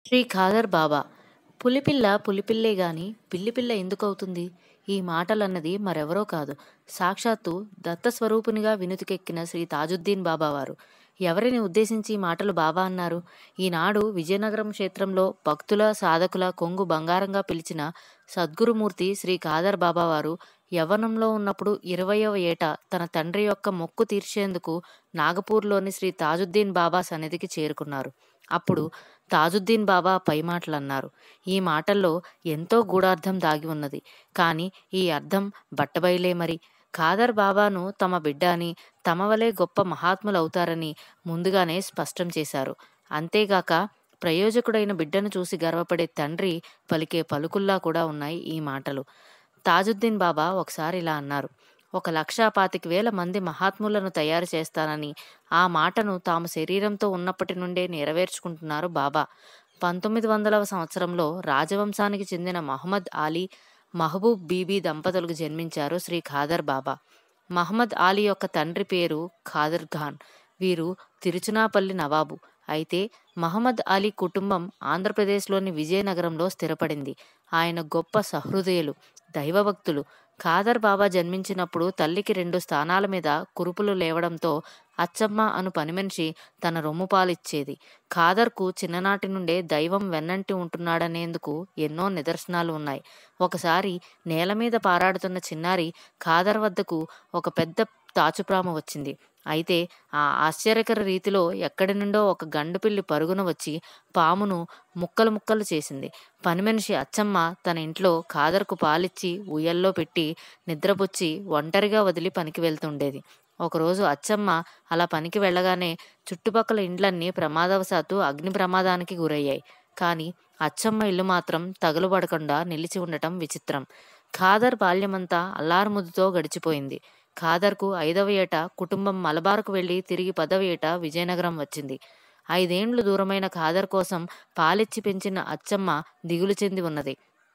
శ్రీ ఖాదర్ బాబా పులిపిల్ల పులిపిల్లే గాని పిల్లిపిల్ల ఎందుకవుతుంది ఈ మాటలన్నది మరెవరో కాదు సాక్షాత్తు దత్తస్వరూపునిగా వినుతికెక్కిన శ్రీ తాజుద్దీన్ బాబా వారు ఎవరిని ఉద్దేశించి ఈ మాటలు బాబా అన్నారు ఈనాడు విజయనగరం క్షేత్రంలో భక్తుల సాధకుల కొంగు బంగారంగా పిలిచిన సద్గురుమూర్తి శ్రీ ఖాదర్ బాబా వారు యవ్వనంలో ఉన్నప్పుడు ఇరవయవ ఏట తన తండ్రి యొక్క మొక్కు తీర్చేందుకు నాగపూర్లోని శ్రీ తాజుద్దీన్ బాబా సన్నిధికి చేరుకున్నారు అప్పుడు తాజుద్దీన్ బాబా పై మాటలు అన్నారు ఈ మాటల్లో ఎంతో గూఢార్థం దాగి ఉన్నది కానీ ఈ అర్థం బట్టబయలే మరి ఖాదర్ బాబాను తమ బిడ్డ అని తమ వలె గొప్ప మహాత్ములవుతారని ముందుగానే స్పష్టం చేశారు అంతేగాక ప్రయోజకుడైన బిడ్డను చూసి గర్వపడే తండ్రి పలికే పలుకుల్లా కూడా ఉన్నాయి ఈ మాటలు తాజుద్దీన్ బాబా ఒకసారి ఇలా అన్నారు ఒక లక్షా పాతిక వేల మంది మహాత్ములను తయారు చేస్తానని ఆ మాటను తాము శరీరంతో ఉన్నప్పటి నుండే నెరవేర్చుకుంటున్నారు బాబా పంతొమ్మిది వందలవ సంవత్సరంలో రాజవంశానికి చెందిన మహమ్మద్ అలీ మహబూబ్ బీబీ దంపతులకు జన్మించారు శ్రీ ఖాదర్ బాబా మహమ్మద్ అలీ యొక్క తండ్రి పేరు ఖాదర్ ఖాన్ వీరు తిరుచునాపల్లి నవాబు అయితే మహమ్మద్ అలీ కుటుంబం ఆంధ్రప్రదేశ్లోని విజయనగరంలో స్థిరపడింది ఆయన గొప్ప సహృదయులు దైవభక్తులు ఖాదర్ బాబా జన్మించినప్పుడు తల్లికి రెండు స్థానాల మీద కురుపులు లేవడంతో అచ్చమ్మ అను పనిమనిషి తన రొమ్ము పాలిచ్చేది ఖాదర్కు చిన్ననాటి నుండే దైవం వెన్నంటి ఉంటున్నాడనేందుకు ఎన్నో నిదర్శనాలు ఉన్నాయి ఒకసారి నేల మీద పారాడుతున్న చిన్నారి ఖాదర్ వద్దకు ఒక పెద్ద తాచుప్రామ వచ్చింది అయితే ఆ ఆశ్చర్యకర రీతిలో ఎక్కడి నుండో ఒక గండుపిల్లి పరుగున వచ్చి పామును ముక్కలు ముక్కలు చేసింది పని మనిషి అచ్చమ్మ తన ఇంట్లో ఖాదర్కు పాలిచ్చి ఉయ్యల్లో పెట్టి నిద్రపుచ్చి ఒంటరిగా వదిలి పనికి వెళ్తుండేది ఒకరోజు అచ్చమ్మ అలా పనికి వెళ్ళగానే చుట్టుపక్కల ఇండ్లన్నీ ప్రమాదవశాత్తు అగ్ని ప్రమాదానికి గురయ్యాయి కానీ అచ్చమ్మ ఇల్లు మాత్రం తగులుబడకుండా నిలిచి ఉండటం విచిత్రం ఖాదర్ బాల్యమంతా అల్లారుముద్దుతో గడిచిపోయింది ఖాదర్కు ఐదవ ఏట కుటుంబం మలబార్కు వెళ్లి తిరిగి పదవ ఏట విజయనగరం వచ్చింది ఐదేండ్లు దూరమైన ఖాదర్ కోసం పాలిచ్చి పెంచిన అచ్చమ్మ దిగులు చెంది ఉన్నది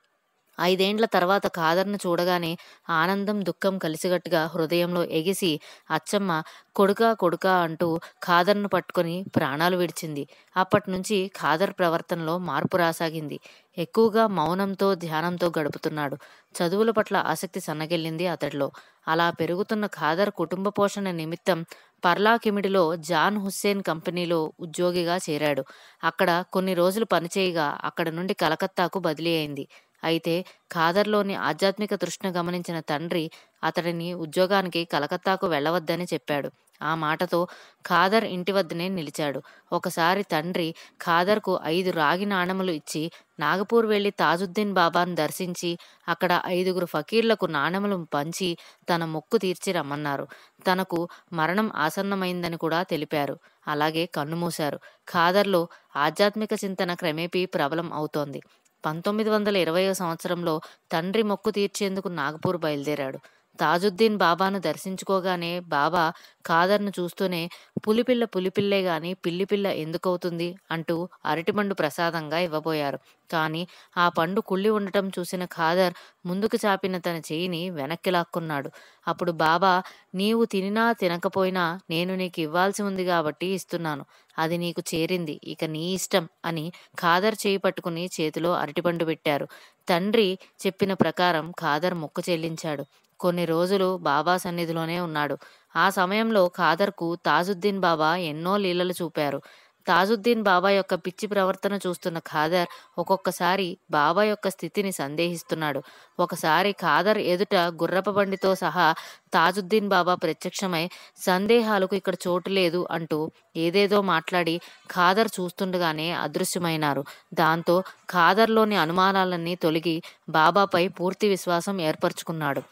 ఐదేండ్ల తర్వాత ఖాదర్ను చూడగానే ఆనందం దుఃఖం కలిసిగట్టుగా హృదయంలో ఎగిసి అచ్చమ్మ కొడుకా కొడుకా అంటూ ఖాదర్ను పట్టుకొని ప్రాణాలు విడిచింది అప్పటి నుంచి ఖాదర్ ప్రవర్తనలో మార్పు రాసాగింది ఎక్కువగా మౌనంతో ధ్యానంతో గడుపుతున్నాడు చదువుల పట్ల ఆసక్తి సన్నగిల్లింది అతడిలో అలా పెరుగుతున్న ఖాదర్ కుటుంబ పోషణ నిమిత్తం పర్లాకిమిడిలో జాన్ హుస్సేన్ కంపెనీలో ఉద్యోగిగా చేరాడు అక్కడ కొన్ని రోజులు పనిచేయగా అక్కడ నుండి కలకత్తాకు బదిలీ అయింది అయితే ఖాదర్లోని ఆధ్యాత్మిక తృష్ణ గమనించిన తండ్రి అతడిని ఉద్యోగానికి కలకత్తాకు వెళ్ళవద్దని చెప్పాడు ఆ మాటతో ఖాదర్ ఇంటి వద్దనే నిలిచాడు ఒకసారి తండ్రి ఖాదర్కు ఐదు రాగి నాణెములు ఇచ్చి నాగపూర్ వెళ్లి తాజుద్దీన్ బాబాను దర్శించి అక్కడ ఐదుగురు ఫకీర్లకు నాణెములు పంచి తన మొక్కు తీర్చి రమ్మన్నారు తనకు మరణం ఆసన్నమైందని కూడా తెలిపారు అలాగే కన్నుమూశారు ఖాదర్లో ఆధ్యాత్మిక చింతన క్రమేపీ ప్రబలం అవుతోంది పంతొమ్మిది వందల ఇరవై సంవత్సరంలో తండ్రి మొక్కు తీర్చేందుకు నాగపూర్ బయలుదేరాడు తాజుద్దీన్ బాబాను దర్శించుకోగానే బాబా ఖాదర్ను చూస్తూనే పులిపిల్ల పులిపిల్లే గాని పిల్లిపిల్ల ఎందుకవుతుంది అంటూ అరటిపండు ప్రసాదంగా ఇవ్వబోయారు కానీ ఆ పండు కుళ్ళి ఉండటం చూసిన ఖాదర్ ముందుకు చాపిన తన చేయిని వెనక్కి లాక్కున్నాడు అప్పుడు బాబా నీవు తినినా తినకపోయినా నేను నీకు ఇవ్వాల్సి ఉంది కాబట్టి ఇస్తున్నాను అది నీకు చేరింది ఇక నీ ఇష్టం అని ఖాదర్ చేయి పట్టుకుని చేతిలో అరటిపండు పెట్టారు తండ్రి చెప్పిన ప్రకారం ఖాదర్ మొక్కు చెల్లించాడు కొన్ని రోజులు బాబా సన్నిధిలోనే ఉన్నాడు ఆ సమయంలో ఖాదర్కు తాజుద్దీన్ బాబా ఎన్నో లీలలు చూపారు తాజుద్దీన్ బాబా యొక్క పిచ్చి ప్రవర్తన చూస్తున్న ఖాదర్ ఒక్కొక్కసారి బాబా యొక్క స్థితిని సందేహిస్తున్నాడు ఒకసారి ఖాదర్ ఎదుట గుర్రప బండితో సహా తాజుద్దీన్ బాబా ప్రత్యక్షమై సందేహాలకు ఇక్కడ చోటు లేదు అంటూ ఏదేదో మాట్లాడి ఖాదర్ చూస్తుండగానే అదృశ్యమైనారు దాంతో ఖాదర్లోని అనుమానాలన్నీ తొలగి బాబాపై పూర్తి విశ్వాసం ఏర్పరచుకున్నాడు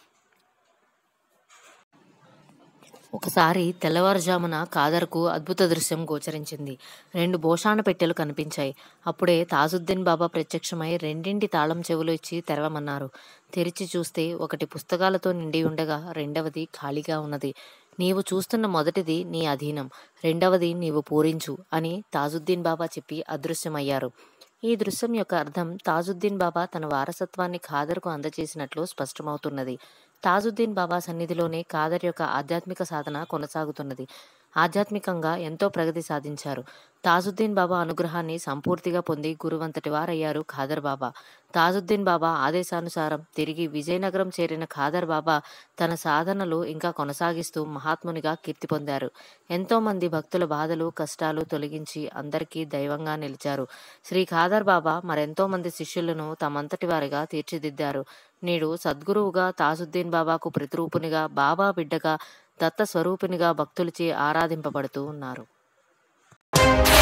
ఒకసారి తెల్లవారుజామున కాదర్కు అద్భుత దృశ్యం గోచరించింది రెండు భోషాణ పెట్టెలు కనిపించాయి అప్పుడే తాజుద్దీన్ బాబా ప్రత్యక్షమై రెండింటి తాళం చెవులు ఇచ్చి తెరవమన్నారు తెరిచి చూస్తే ఒకటి పుస్తకాలతో నిండి ఉండగా రెండవది ఖాళీగా ఉన్నది నీవు చూస్తున్న మొదటిది నీ అధీనం రెండవది నీవు పూరించు అని తాజుద్దీన్ బాబా చెప్పి అదృశ్యమయ్యారు ఈ దృశ్యం యొక్క అర్థం తాజుద్దీన్ బాబా తన వారసత్వాన్ని ఖాదర్కు అందజేసినట్లు స్పష్టమవుతున్నది తాజుద్దీన్ బాబా సన్నిధిలోనే ఖాదర్ యొక్క ఆధ్యాత్మిక సాధన కొనసాగుతున్నది ఆధ్యాత్మికంగా ఎంతో ప్రగతి సాధించారు తాజుద్దీన్ బాబా అనుగ్రహాన్ని సంపూర్తిగా పొంది గురువంతటి వారయ్యారు ఖాదర్ బాబా తాజుద్దీన్ బాబా ఆదేశానుసారం తిరిగి విజయనగరం చేరిన ఖాదర్ బాబా తన సాధనలు ఇంకా కొనసాగిస్తూ మహాత్మునిగా కీర్తి పొందారు ఎంతో మంది భక్తుల బాధలు కష్టాలు తొలగించి అందరికీ దైవంగా నిలిచారు శ్రీ ఖాదర్ బాబా మరెంతో మంది శిష్యులను తమంతటి వారిగా తీర్చిదిద్దారు నేడు సద్గురువుగా తాజుద్దీన్ బాబాకు ప్రతిరూపునిగా బాబా బిడ్డగా దత్త స్వరూపినిగా భక్తులచే ఆరాధింపబడుతూ ఉన్నారు